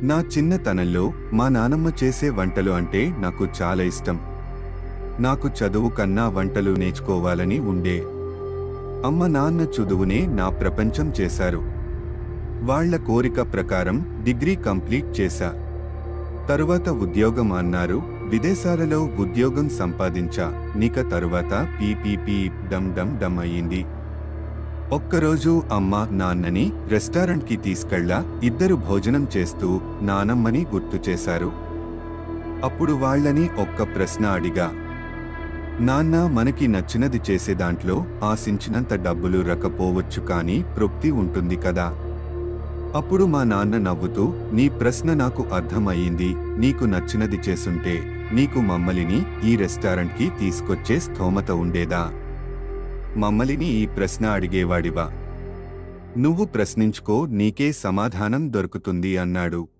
నా చిన్నతనంలో మా నానమ్మ చేసే వంటలు అంటే నాకు చాలా ఇష్టం నాకు చదువు కన్నా వంటలు నేర్చుకోవాలని ఉండే అమ్మ నాన్న చదువునే నా ప్రపంచం చేశారు వాళ్ళ కోరిక ప్రకారం డిగ్రీ కంప్లీట్ చేశా తరువాత ఉద్యోగం అన్నారు విదేశాలలో ఉద్యోగం సంపాదించా నిక తరువాత పీపీపీ డమ్ డమ్ డమ్ అయ్యింది ఒక్కరోజు అమ్మ నాన్నని రెస్టారెంట్కి తీసుకెళ్ళా ఇద్దరు భోజనం చేస్తూ నానమ్మని గుర్తు చేశారు అప్పుడు వాళ్ళని ఒక్క ప్రశ్న అడిగా నాన్న మనకి నచ్చినది చేసే దాంట్లో ఆశించినంత డబ్బులు రకపోవచ్చు కానీ తృప్తి ఉంటుంది కదా అప్పుడు మా నాన్న నవ్వుతూ నీ ప్రశ్న నాకు అర్థమయ్యింది నీకు నచ్చినది చేసుంటే నీకు మమ్మలిని ఈ రెస్టారెంట్కి తీసుకొచ్చే స్థోమత ఉండేదా మమ్మలిని ఈ ప్రశ్న అడిగేవాడివా నువ్వు ప్రశ్నించుకో నీకే సమాధానం దొరుకుతుంది అన్నాడు